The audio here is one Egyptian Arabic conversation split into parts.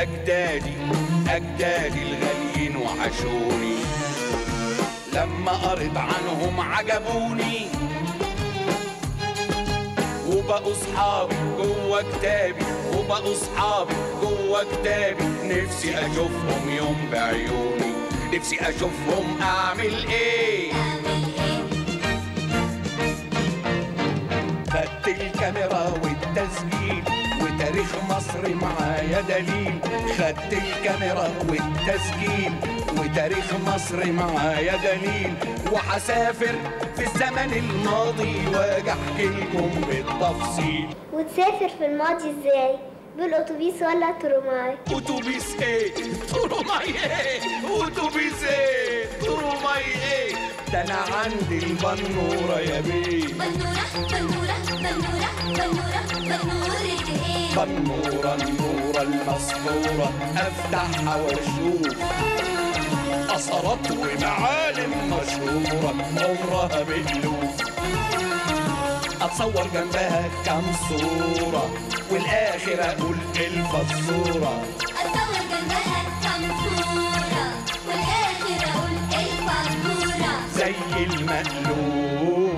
أجدادي أجدادي الغاليين وحشوني لما قريت عنهم عجبوني وبقوا صحابي جوه كتابي وبقوا صحابي جوه كتابي نفسي اشوفهم يوم بعيوني نفسي اشوفهم اعمل ايه خدت الكاميرا والتسجيل وتاريخ مصر معايا دليل خدت الكاميرا والتسجيل وتاريخ مصر معايا دليل وحسافر في الزمن الماضي واجي احكي لكم بالتفصيل وتسافر في الماضي ازاي بالاتوبيس ولا ترماي اتوبيس ايه تروماي ايه اتوبيس ايه تروماي ايه ده انا عندي البنوره يا بيه بنورة بنورة بنورة بنورة بنورة ايه بنورة النورة المسطورة افتحها واشوف اثرات ومعالم مشهورة عمرها بألوف اتصور جنبها كام صورة والاخر اقول الفزورة اتصور جنبها كم صورة والاخر اقول الفاتورة زي المألوف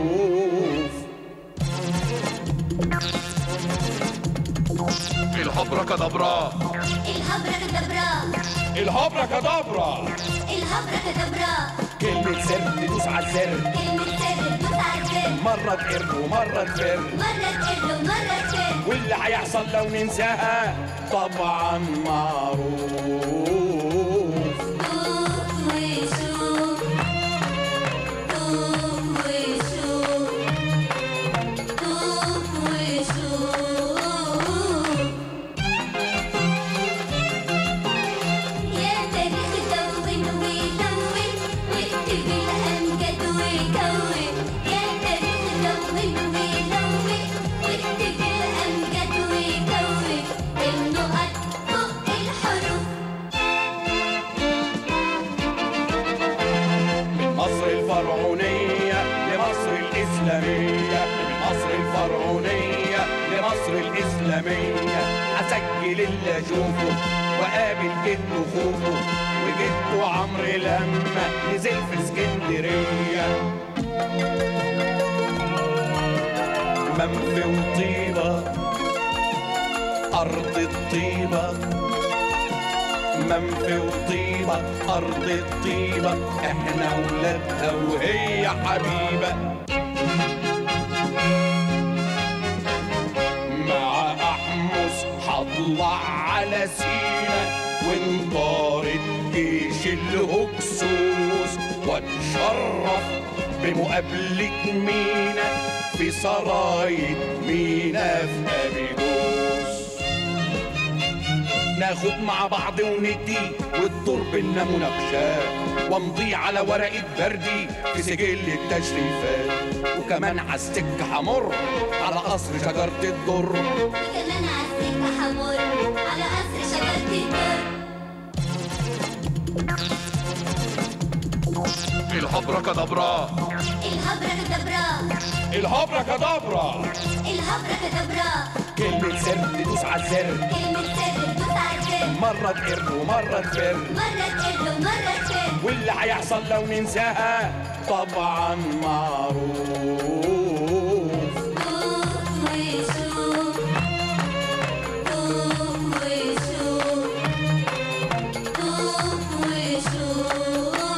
الهبرة كدبرة الهبرة كدبرة الهبرة كدبرة الهبرة كدبرة كلمة سر تدوس على الزر كلمة سر دوس على الزر مرة تقر ومرة تفر مرة تقل ومرة تفر واللي هيحصل لو ننساها طبعا معروف دوق وشوف دوق وشوف دوق وشوف يا تاريخ دون ولون واكتب الأمجد وكون يا تاريخ دون ولون واكتب الأمجد وكون النقط فوق الحروف من مصر الفرعونية لمصر الإسلامية من مصر الفرعونية لمصر الإسلامية أسجل اللي أشوفه وقابل جده خوفه وجده عمرو لما نزل في اسكندرية منفي وطيبة أرض الطيبة منفي وطيبة أرض الطيبة إحنا ولادها وهي حبيبة مع أحمس هطلع على سينا وانطارد جيش الهكسوس واتشرف بمقابلة مينا في سرايا مينا في أبيدوس ناخد مع بعض وندي والدور بينا مناقشات وامضي على ورقة بردي في سجل التشريفات وكمان عالسكة همر على قصر شجرة الدر وكمان عالسكة حمر على قصر شجرة الدر الهبرة كدبرة الهبرة كدبرة الهبرة كدبرة الهبرة كدبرة كلمة سر تدوس على الزر كلمة سر دوس على الزر مرة تقر ومرة تفر مرة تقل ومرة تفر واللي هيحصل لو ننساها طبعا معروف دوق وشوف دوق وشوف دوق وشوف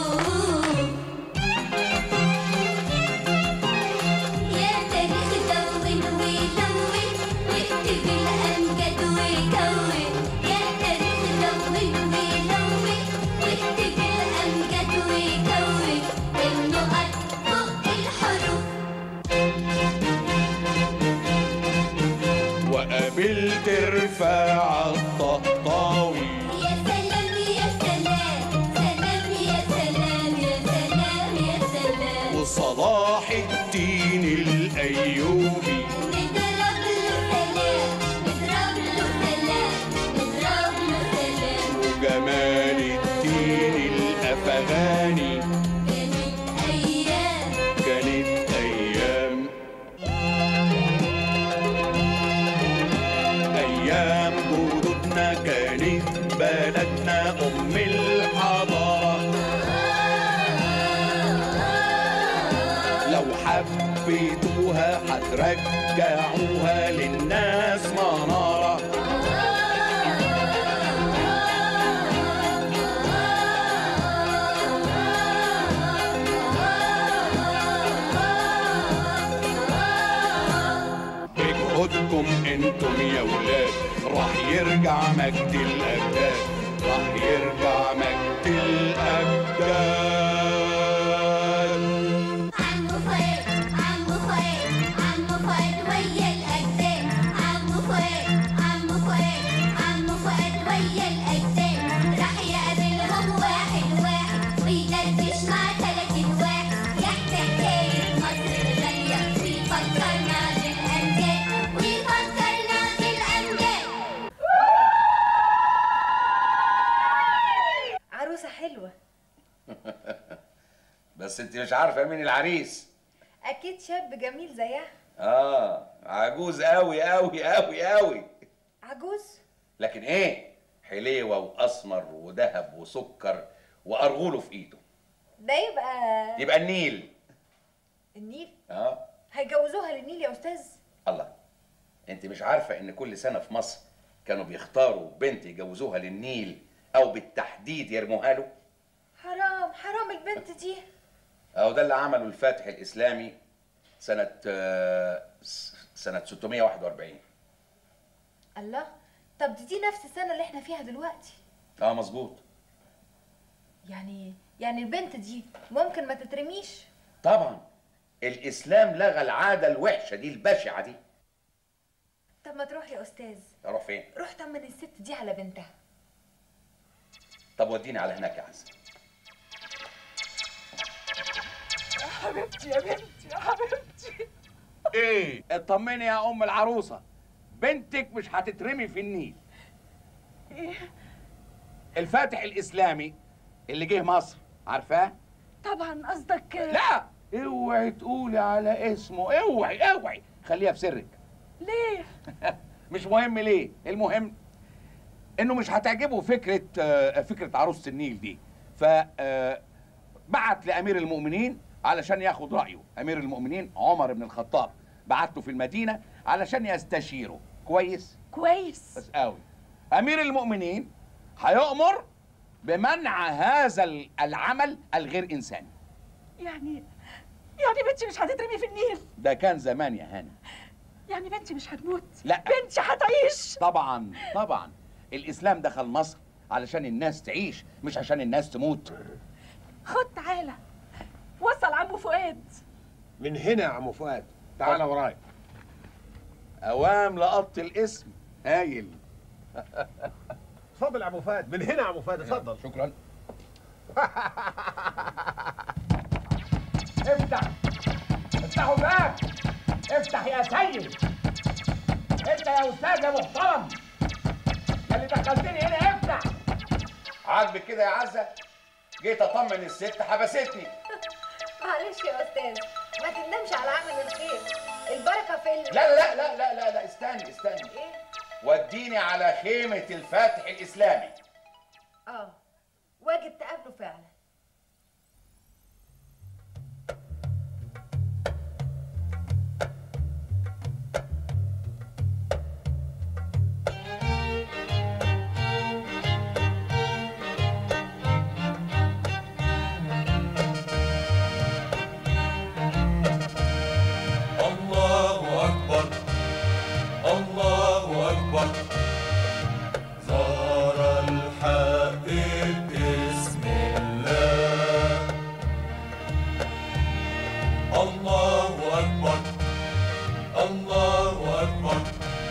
يا تاريخ دون ولون واكتب الأمجد وكون يا تاريخ دون ولون واكتب الأمجد وكون النقط فوق الحروف وقابلت رفاعة الطهطاوي يا سلام يا سلام سلام يا سلام يا سلام يا سلام وصلاح الدين الأيوبي نضرب له سلام نضرب له سلام نضرب له سلام وجمال الدين الأفغاني كانت أيام كانت أيام أيام جدودنا كانت بيتوها هترجعوها للناس منارة بجهودكم انتم يا ولاد راح يرجع مجد الاجداد راح يرجع مجد الاجداد عمو فؤاد عمو فؤاد عمو فؤاد ويا الأجداد عمو فؤاد عمو فؤاد عمو فؤاد ويا الأجداد راح يقابلهم واحد واحد ويدردش مع تلاتين واحد يحكي حكاية مصر الغالية ويفكرنا بالأمجاد ويفكرنا بالأمجاد عروسة حلوة بس انت مش عارفه مين العريس أكيد شاب جميل زيها اه عجوز قوي قوي قوي قوي عجوز لكن ايه حليوه واسمر وذهب وسكر وارغوله في ايده ده يبقى يبقى النيل النيل اه هيجوزوها للنيل يا أستاذ الله انت مش عارفه ان كل سنه في مصر كانوا بيختاروا بنت يجوزوها للنيل او بالتحديد يرموها له حرام حرام البنت دي اهو ده اللي عمله الفاتح الاسلامي سنه آه، س- سنه 641 الله طب دي, دي نفس السنة اللي احنا فيها دلوقتي اه مظبوط يعني يعني البنت دي ممكن ما تترميش طبعا الاسلام لغى العاده الوحشه دي البشعه دي طب ما تروح يا أستاذ اروح فين روح طمن الست دي على بنتها طب وديني على هناك يا عزه ايه اطمني يا ام العروسه بنتك مش هتترمي في النيل الفاتح الاسلامي اللي جه مصر عارفاه طبعا قصدك لا اوعي تقولي على اسمه اوعي اوعي خليها في سرك ليه مش مهم ليه المهم انه مش هتعجبه فكره آه، فكره عروسه النيل دي ف آه، بعت لامير المؤمنين علشان ياخد رايه امير المؤمنين عمر بن الخطاب بعته في المدينه علشان يستشيره كويس كويس بس قوي امير المؤمنين هيؤمر بمنع هذا ال- العمل الغير انساني يعني يعني بنتي مش هتترمي في النيل ده كان زمان يا هاني يعني بنتي مش هتموت لا. بنتي هتعيش طبعا طبعا الاسلام دخل مصر علشان الناس تعيش مش عشان الناس تموت خد تعالى وصل عمو فؤاد من هنا يا عم فؤاد تعالى ورايا اوام لقط الاسم هايل اتفضل يا عم فؤاد من هنا يا عم فؤاد اتفضل شكرا افتح افتحوا الباب افتح يا سيد انت يا استاذ يا محترم يا اللي دخلتني هنا افتح عاجبك كده يا عزه جيت اطمن الست حبستني معلش يا أستاذ ما تندمش على عمل الخير البركة في ال... لا لا لا لا لا لا استني استني ايه وديني على خيمه الفاتح الاسلامي اه واجب تقابله فعلا الله أكبر الله أكبر ظهر الحق باسم الله الله أكبر الله أكبر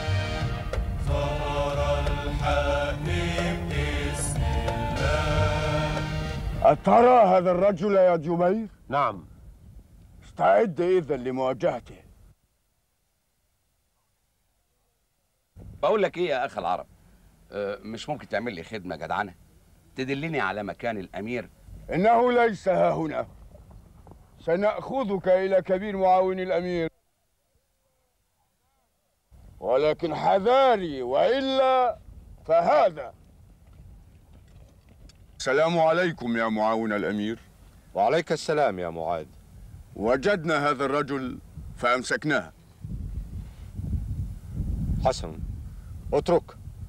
ظهر الحق باسم الله أترى هذا الرجل يا جبير؟ نعم استعد إذا لمواجهته بقول لك ايه يا اخ العرب أه مش ممكن تعمل لي خدمه جدعنه تدلني على مكان الامير إنه ليس ها هنا سنأخذك إلى كبير معاون الأمير ولكن حذاري وإلا فهذا السلام عليكم يا معاون الأمير وعليك السلام يا معاذ وجدنا هذا الرجل فأمسكناها حسن اترك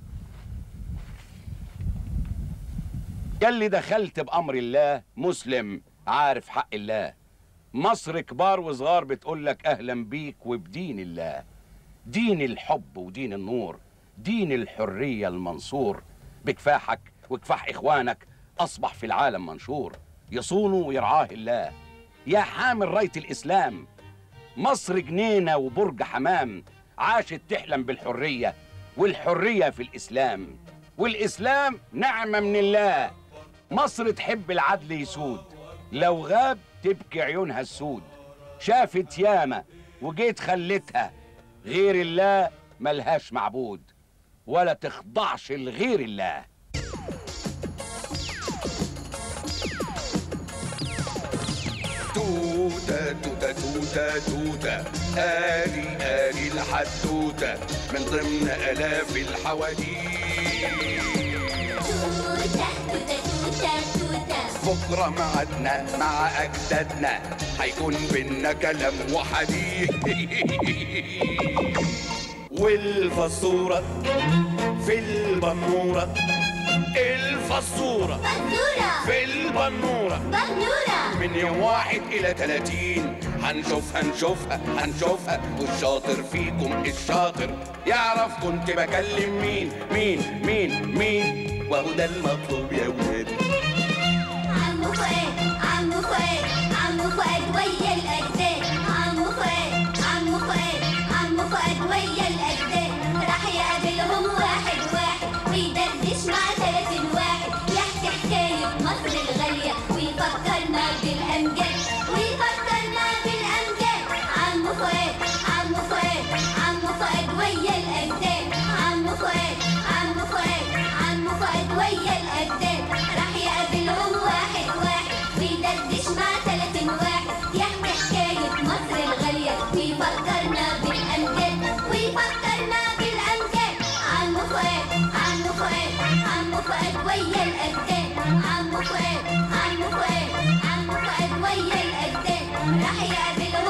يلي دخلت بأمر الله مسلم عارف حق الله مصر كبار وصغار بتقول لك أهلا بيك وبدين الله دين الحب ودين النور دين الحرية المنصور بكفاحك وكفاح إخوانك أصبح في العالم منشور يصونه ويرعاه الله يا حامل راية الإسلام مصر جنينة وبرج حمام عاشت تحلم بالحرية والحرية في الإسلام والإسلام نعمة من الله مصر تحب العدل يسود لو غاب تبكي عيونها السود شافت ياما وجيت خلتها غير الله ملهاش معبود ولا تخضعش لغير الله توتة توتة توتة توتة آلي آلي الحدوتة من ضمن آلاف الحواديت توتة توتة توتة توتة بكرة معادنا مع أجدادنا هيكون بينا كلام وحديث والفزورة في البنورة الفزورة بندورة في البنورة بندورة من يوم واحد إلى تلاتين هنشوفها هنشوفها هنشوفها والشاطر فيكم الشاطر يعرف كنت بكلم مين مين مين مين وهو ده المطلوب يا ولاد عمو فؤاد عمو فؤاد عمو فؤاد ويا الأجداد عمو فؤاد عمو فؤاد عمو فؤاد ويا الأجداد راح يقابلهم واحد واحد ويدردش مع ثلاثين واحد يحكي حكاية مصر الغالية ويفكرنا بالأمجاد ويفكرنا بالأمجاد عمو فؤاد عمو فؤاد عمو فؤاد ويا الأجداد عمو فؤاد عمو فؤاد عمو فؤاد ويا الأجداد راح يقابلهم واحد واحد ويدردش مع ثلاثين واحد يحكي حكاية مصر الغالية ويفكرنا بالأمجاد ويفكرنا بالأمجاد عمو فؤاد عمو فؤاد عمو فؤاد ويا الأجداد عمو فؤاد عمو فؤاد عمو فؤاد ويا الأجداد راح يقابلهم